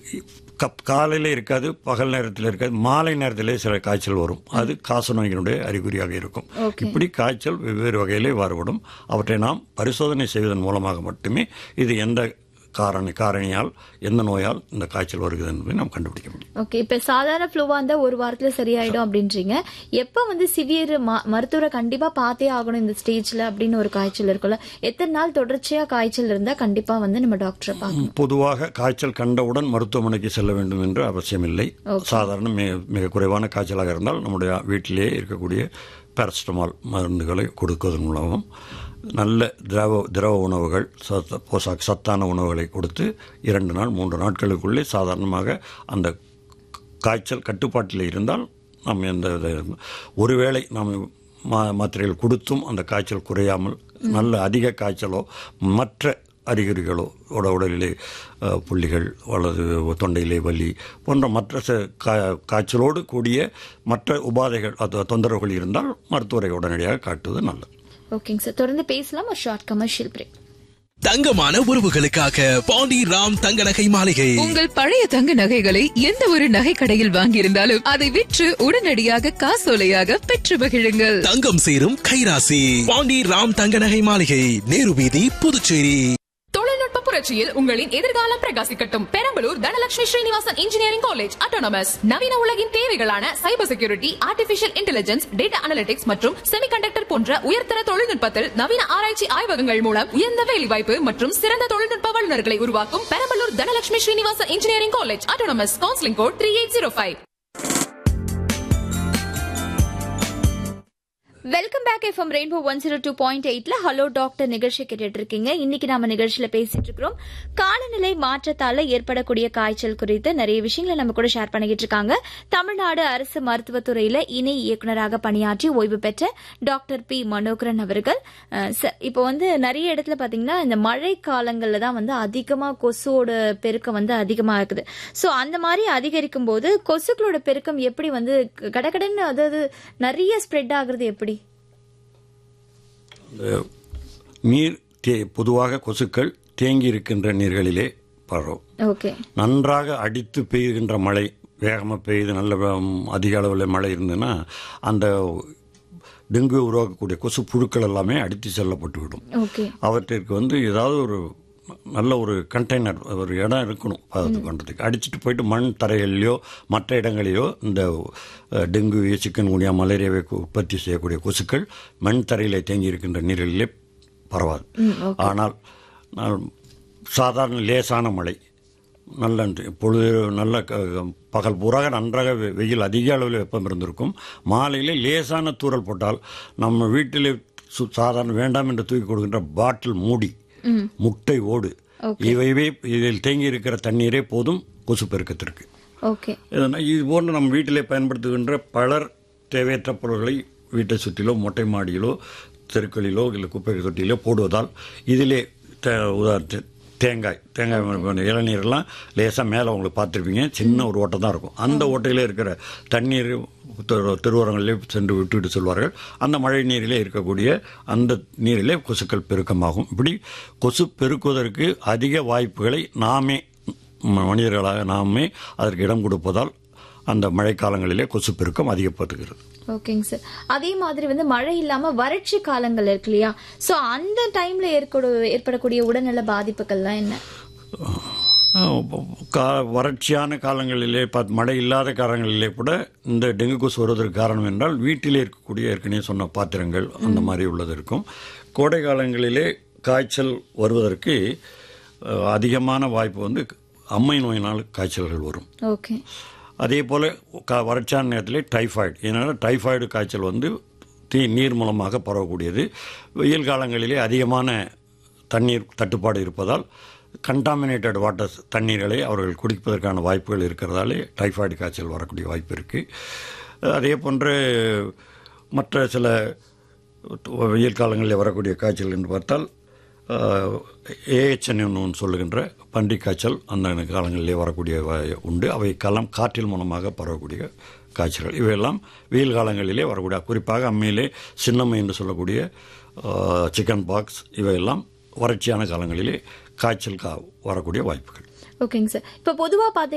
Cup காலையில் இருக்காது பகல் நேரத்தில் இருக்காது மாலை நேரத்திலே சில காய்ச்சல் வரும் அது காசநோயினுடைய அறிகுறியாக இருக்கும் Okay. இப்படி காய்ச்சல் வெவ்வேறு வகையிலே மாறுபடும் அவற்றை நாம் பரிசோதனை செய்வதன் மூலமாக மட்டுமே இது எந்த காரணி காரணியால் எந்த நோயால் இந்த காய்ச்சல் வருகிறது என்பதை நாம் கண்டுபிடிக்க முடியும் ஓகே இப்ப சாதாரண ஃப்ளூவா இருந்தா ஒரு வாரத்துல சரியாயிடும் அப்படின்றீங்க எப்ப வந்து சிவியர் மருத்துவரை கண்டிப்பா பார்த்தே ஆகணும் இந்த ஸ்டேஜ்ல அப்படின்னு ஒரு காய்ச்சல் இருக்குல்ல எத்தனை நாள் தொடர்ச்சியா காய்ச்சல் இருந்தா கண்டிப்பா வந்து நம்ம டாக்டரை பார்க்கணும் பொதுவாக காய்ச்சல் கண்டவுடன் மருத்துவமனைக்கு செல்ல வேண்டும் என்று அவசியமில்லை சாதாரண மிக மிக குறைவான காய்ச்சலாக இருந்தால் நம்முடைய வீட்டிலேயே இருக்கக்கூடிய பேரசிட்டமால் மருந்துகளை கொடுப்பதன் மூலமும் நல்ல திரவ திரவ உணவுகள் சத்த போசாக் சத்தான உணவுகளை கொடுத்து இரண்டு நாள் மூன்று நாட்களுக்குள்ளே சாதாரணமாக அந்த காய்ச்சல் கட்டுப்பாட்டில் இருந்தால் நாம் எந்த வித- ஒருவேளை நாம் மா மாத்திரைகள் கொடுத்தும் அந்த காய்ச்சல் குறையாமல் நல்ல அதிக காய்ச்சலோ மற்ற அறிகுறிகளோ உட உடலிலே அஹ், புள்ளிகள் அல்லது தொண்டையிலே வலி போன்ற மற்ற ச- கா- காய்ச்சலோடு கூடிய மற்ற உபாதைகள் அது தொந்தரவுகள் இருந்தால் மருத்துவரை உடனடியாக காட்டுவது நல்லது ஓகேங்க சார் தொடர்ந்து பேசலாம் ஒரு ஷார்ட் கமர்ஷியல் பிரேக் தங்கமான உறவுகளுக்காக பாண்டி ராம் தங்க நகை மாளிகை உங்கள் பழைய தங்க நகைகளை எந்த ஒரு நகை கடையில் வாங்கியிருந்தாலும் அதை விற்று உடனடியாக காசோலையாக பெற்று மகிழுங்கள் தங்கம் சேரும் கைராசி பாண்டி ராம் தங்க நகை மாளிகை நேரு வீதி புதுச்சேரி தொழில்நுட்ப புரட்சியில் உங்களின் எதிர்காலம் பிரகாசிக்கட்டும் Perambalur Dhanalakshmi Srinivasan engineering college autonomous நவீன உலகின் தேவைகளான cyber security artificial intelligence data analytics மற்றும் செமிகண்டக்டர் போன்ற உயர்தர தொழில்நுட்பத்தில் நவீன ஆராய்ச்சி ஆய்வகங்கள் மூலம் உயர்ந்த வேலைவாய்ப்பு மற்றும் சிறந்த தொழில்நுட்ப வல்லுநர்களை உருவாக்கும் Perambalur Dhanalakshmi Srinivasan engineering college autonomous counselling code three eight zero five welcome back FM rainbow one zero two point எயிட்ல ஹலோ டாக்டர் நிகழ்ச்சி கேட்டுட்டு இருக்கீங்க இன்னைக்கு நாம நிகழ்ச்சியில பேசிட்டு இருக்கிறோம் காலநிலை மாற்றத்தால ஏற்படக்கூடிய காய்ச்சல் குறித்து நிறைய விஷயங்களை நம்ம கூட ஷேர் பண்ணிக்கிட்டு இருக்காங்க தமிழ்நாடு அரசு மருத்துவத்துறையில இணை இயக்குநராக பணியாற்றி ஓய்வு பெற்ற டாக்டர் பி மனோகரன் அவர்கள் அஹ், ச- இப்போ வந்து நிறைய இடத்துல பாத்தீங்கன்னா இந்த மழை காலங்கள்ல தான் வந்து அதிகமா கொசுவோட பெருக்கம் வந்து அதிகமா இருக்குது சோ அந்த மாதிரி அதிகரிக்கும் போது கொசுக்களோட பெருக்கம் எப்படி வந்து கடகடன்னு அதாவது நிறைய ஸ்ப்ரெட் ஆகுறது எப்படி நீர் தே பொதுவாக கொசுக்கள் தேங்கி இருக்கின்ற நீர்களிலே பரவும் ஓகே நன்றாக அடித்து பெய்கின்ற மழை வேகமாக பெய்யுது நல்ல வே- அதிக அளவில் மழை இருந்ததுன்னா அந்த டெங்கு உருவாக்கக்கூடிய கொசு புழுக்கள் எல்லாமே அடித்து செல்லப்பட்டு விடும் ஓகே அவற்றிற்கு வந்து ஏதாவது ஒரு நல்ல ஒரு கண்டெய்னர் ஒரு இடம் இருக்கணும் அது பண்ணுறதுக்கு அடிச்சுட்டு போயிட்டு மண் தரைகளிலோ மற்ற இடங்களிலோ இந்த அஹ், டெங்கு சிக்கன் குனியா மலேரியாவை கு- உற்பத்தி செய்யக்கூடிய கொசுக்கள் மண் தரையில் தேங்கி இருக்கின்ற நீரிலே பரவாது ஆனால் நான் சாதாரண லேசான மழை நல்ல பொழுது நல்ல க- பகல் பூராக நன்றாக வெ- வெயில் அதிக அளவில் வெப்பம் இருந்திருக்கும் மாலையிலே லேசான தூறல் போட்டால் நம்ம வீட்டிலே சு- சாதாரண வேண்டாம் என்று தூக்கி கொடுக்கின்ற பாட்டில் மூடி முட்டை ஓடு இவைவே இதில் தேங்கி இருக்கிற தண்ணீரே போதும் கொசு பெருக்கத்திற்கு ஓகே இதனால் இது போன்று நம்ம வீட்டிலே பயன்படுத்துகின்ற பலர் தேவையற்ற பொருட்களை வீட்டை சுற்றிலோ மொட்டை மாடியிலோ தெருக்களிலோ இல்லை குப்பை தொட்டியிலோ போடுவதால் இதிலே தே உதாரணத்து தேங்காய் தேங்காய் ம- இளநீரெல்லாம் லேசாக மேலே உங்களுக்கு பார்த்துருப்பீங்க சின்ன ஒரு ஓட்டை தான் இருக்கும் அந்த ஓட்டையிலே இருக்கிற தண்ணீர் தெரு- தெருவோரங்களிலே சென்று விட்டுவிட்டு செல்வார்கள் அந்த மழை நீரிலே இருக்கக்கூடிய அந்த நீரிலே கொசுக்கள் பெருக்கமாகும் இப்படி கொசு பெருக்குவதற்கு அதிக வாய்ப்புகளை நாமே ம- மனிதர்களாக நாமே அதற்கு இடம் கொடுப்பதால் அந்த மழைக்காலங்களிலே கொசு பெருக்கம் அதிகப்படுகிறது ஓகேங்க சார் அதே மாதிரி வந்து மழை இல்லாம வறட்சி காலங்கள் இருக்கு இல்லையா சோ அந்த டைம்ல ஏற்படு ஏற்படக்கூடிய உடல்நல பாதிப்புகள்லாம் என்ன அஹ் கா வறட்சியான காலங்களிலே பார்த்து மழை இல்லாத காலங்களிலே கூட இந்த டெங்கு கொசு வருவதற்கு காரணம் என்றால் வீட்டிலே இருக்கக்கூடிய ஏற்கனவே சொன்ன பாத்திரங்கள் அந்த மாதிரி உள்ளது இருக்கும் கோடை காலங்களிலே காய்ச்சல் வருவதற்கு அஹ், அதிகமான வாய்ப்பு வந்து அம்மை நோயினால் காய்ச்சல்கள் வரும் ஓகே அதே போல் க வறட்சியான நேரத்தில் டைஃபாய்டு ஏன்னா டைஃபாய்டு காய்ச்சல் வந்து தீ நீர் மூலமாக பரவக்கூடியது வெயில் காலங்களிலே அதிகமான தண்ணீர் தட்டுப்பாடு இருப்பதால் கண்டாமினேட்டட் வாட்டர்ஸ் தண்ணீர்களை அவர்கள் குடிப்பதற்கான வாய்ப்புகள் இருக்கிறதாலே டைஃபாய்டு காய்ச்சல் வரக்கூடிய வாய்ப்பு இருக்குது அதே போன்று மற்ற சில வெயில் காலங்களில் வரக்கூடிய காய்ச்சல் என்று பார்த்தால் ஏஹெச்என் சொல்லுகின்ற பன்றி காய்ச்சல் அந்த காலங்களிலே வரக்கூடிய வ- உண்டு அவை காலம் காற்றில் மூலமாக பரவக்கூடிய காய்ச்சல்கள் இவையெல்லாம் வெயில் காலங்களிலே வரக்கூடிய குறிப்பாக அம்மையிலே சின்னம்மை என்று சொல்லக்கூடிய சிக்கன் பாக்ஸ் இவையெல்லாம் வறட்சியான காலங்களிலே காய்ச்சல் கா வரக்கூடிய வாய்ப்புகள் ஓகேங்க சார் இப்போ பொதுவா பாத்தீங்க